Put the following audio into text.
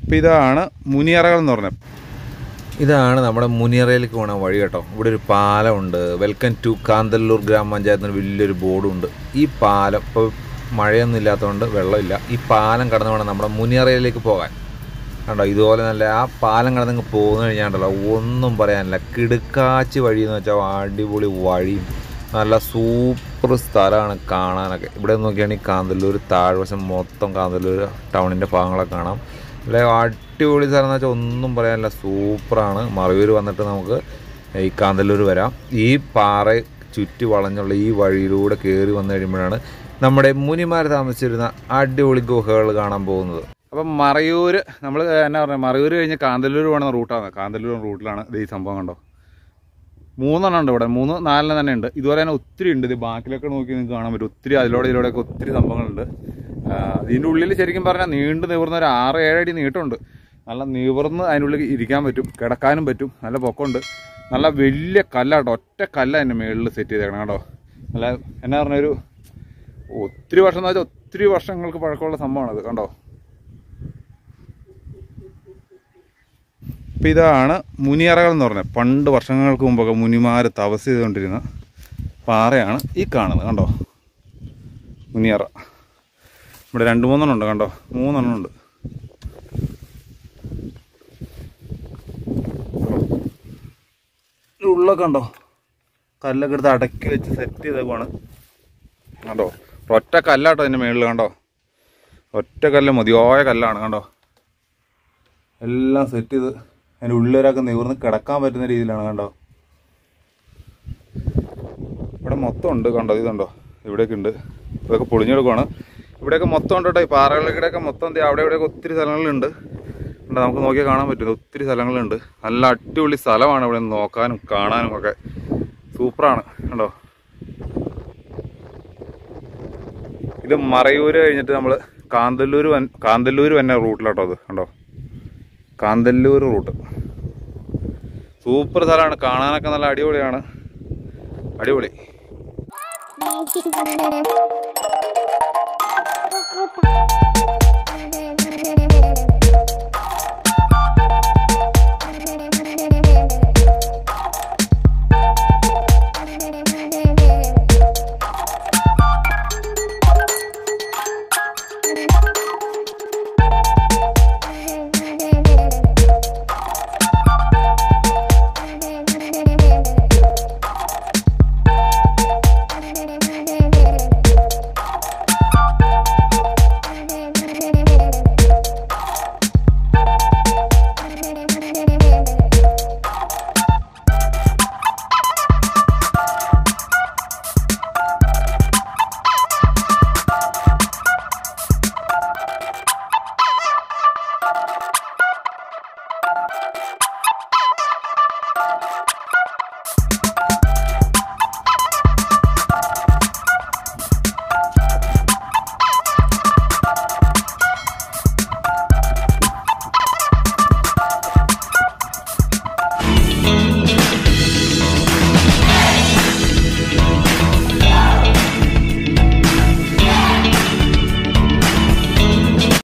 ഇപ്പം ഇതാണ് മുനിയറകൾ എന്ന് പറഞ്ഞത് ഇതാണ് നമ്മുടെ മുനിയറയിലേക്ക് പോണ വഴി കേട്ടോ ഇവിടെ ഒരു പാലമുണ്ട് വെൽക്കം ടു കാന്തല്ലൂർ ഗ്രാമപഞ്ചായത്തിന് വലിയൊരു ബോർഡുണ്ട് ഈ പാലം ഇപ്പോൾ മഴയൊന്നും ഇല്ലാത്തതുകൊണ്ട് വെള്ളമില്ല ഈ പാലം കടന്നു വേണം നമ്മുടെ മുനിയറയിലേക്ക് പോകാൻ കണ്ടോ ഇതുപോലെ നല്ല ആ പാലം കടന്നങ്ങ് പോകുന്ന കഴിഞ്ഞാണ്ടല്ലോ ഒന്നും പറയാനില്ല കിടുക്കാച്ചി വഴി എന്ന് വെച്ചാൽ അടിപൊളി വഴിയും നല്ല സൂപ്പർ സ്ഥലമാണ് കാണാനൊക്കെ ഇവിടെ നോക്കിയാണെങ്കിൽ കാന്തല്ലൂർ താഴ്വശം മൊത്തം കാന്തല്ലൂർ ടൗണിൻ്റെ ഭാഗങ്ങളൊക്കെ കാണാം ഇവിടെ അടിപൊളി സ്ഥലം എന്ന് വെച്ചാൽ ഒന്നും പറയാനില്ല സൂപ്പറാണ് മറയൂർ വന്നിട്ട് നമുക്ക് ഈ കാന്തല്ലൂർ വരാം ഈ പാറ ചുറ്റി വളഞ്ഞുള്ള ഈ വഴിയിലൂടെ കയറി വന്നു കഴിയുമ്പോഴാണ് നമ്മുടെ മുനിമാർ താമസിച്ചിരുന്ന അടിപൊളി ഗുഹകൾ കാണാൻ പോകുന്നത് അപ്പം മറയൂർ നമ്മൾ എന്നാ പറഞ്ഞത് മറയൂർ കഴിഞ്ഞ് കാന്തല്ലൂർ പോകുന്ന റൂട്ടാണ് കാന്തല്ലൂർ റൂട്ടിലാണ് ഇത് ഈ സംഭവം കണ്ടോ മൂന്നെണ്ണം ഉണ്ട് ഇവിടെ മൂന്ന് നാലെണ്ണം തന്നെ ഉണ്ട് ഇതുപോലെ തന്നെ ഒത്തിരി ഉണ്ട് ഇത് ബാക്കിലൊക്കെ നോക്കി നിങ്ങൾക്ക് കാണാൻ പറ്റും ഒത്തിരി അതിലൂടെ ഇതിലൂടെയൊക്കെ ഒത്തിരി സംഭവങ്ങളുണ്ട് ആ, ഇതിൻ്റെ ഉള്ളിൽ ശരിക്കും പറഞ്ഞാൽ നീണ്ടു നിവർന്ന ഒരു ആറ് ഏഴ് അടി നീട്ടമുണ്ട് നല്ല നിവർന്ന് അതിനുള്ളിൽ ഇരിക്കാൻ പറ്റും കിടക്കാനും പറ്റും നല്ല പൊക്കമുണ്ട് നല്ല വലിയ കല്ലാട്ടോ ഒറ്റ കല്ല അതിൻ്റെ മുകളിൽ സെറ്റ് ചെയ്തേക്കണം കേട്ടോ നല്ല എന്നാ പറഞ്ഞൊരു ഒത്തിരി വർഷം എന്ന് വെച്ചാൽ ഒത്തിരി വർഷങ്ങൾക്ക് പഴക്കമുള്ള സംഭവമാണത് കണ്ടോ ഇപ്പം ഇതാണ് മുനിയറകൾ എന്ന് പറഞ്ഞത് പണ്ട് വർഷങ്ങൾക്ക് മുമ്പൊക്കെ മുനിമാർ തപസ് ചെയ്തുകൊണ്ടിരുന്ന പാറയാണ് ഈ കാണുന്നത് കണ്ടോ മുനിയറ ഇവിടെ രണ്ട് മൂന്നെണ്ണം ഉണ്ട് കണ്ടോ മൂന്നെണ്ണം ഉണ്ട് ഉള്ളൊക്കെ കണ്ടോ കല്ലൊക്കെ എടുത്ത് അടക്കി വെച്ച് സെറ്റ് ചെയ്തേക്കുവാണ് കണ്ടോ ഒറ്റ കല്ലാട്ടോ അതിൻ്റെ മേളിൽ കണ്ടോ ഒറ്റ കല്ല് മതിയായ കല്ലാണ് കണ്ടോ എല്ലാം സെറ്റ് ചെയ്ത് അതിൻ്റെ ഉള്ളിലൊക്കെ നിവർന്ന് കിടക്കാൻ പറ്റുന്ന രീതിയിലാണ് കണ്ടോ ഇവിടെ മൊത്തം ഉണ്ട് കണ്ടോ ഇതുണ്ടോ ഇവിടെയൊക്കെ ഉണ്ട് ഇതൊക്കെ പൊളിഞ്ഞെടുക്കുവാണ് ഇവിടെയൊക്കെ മൊത്തം ഉണ്ട് കേട്ടോ ഈ പാറകളിലൂടെയൊക്കെ മൊത്തം ദേ അവിടെ ഇവിടെയൊക്കെ ഒത്തിരി സ്ഥലങ്ങളുണ്ട് ഉണ്ട് നമുക്ക് നോക്കിയാൽ കാണാൻ പറ്റും ഒത്തിരി സ്ഥലങ്ങളുണ്ട് നല്ല അടിപൊളി സ്ഥലമാണ് ഇവിടെ നിന്ന് നോക്കാനും കാണാനും ഒക്കെ സൂപ്പറാണ് കണ്ടോ ഇത് മറയൂര് കഴിഞ്ഞിട്ട് നമ്മൾ കാന്തല്ലൂർ വൻ കാന്തല്ലൂർ വന്ന റൂട്ടിലാട്ടോ അത് കണ്ടോ കാന്തല്ലൂർ റൂട്ട് സൂപ്പർ സ്ഥലമാണ് കാണാനൊക്കെ നല്ല അടിപൊളിയാണ് അടിപൊളി Thank you.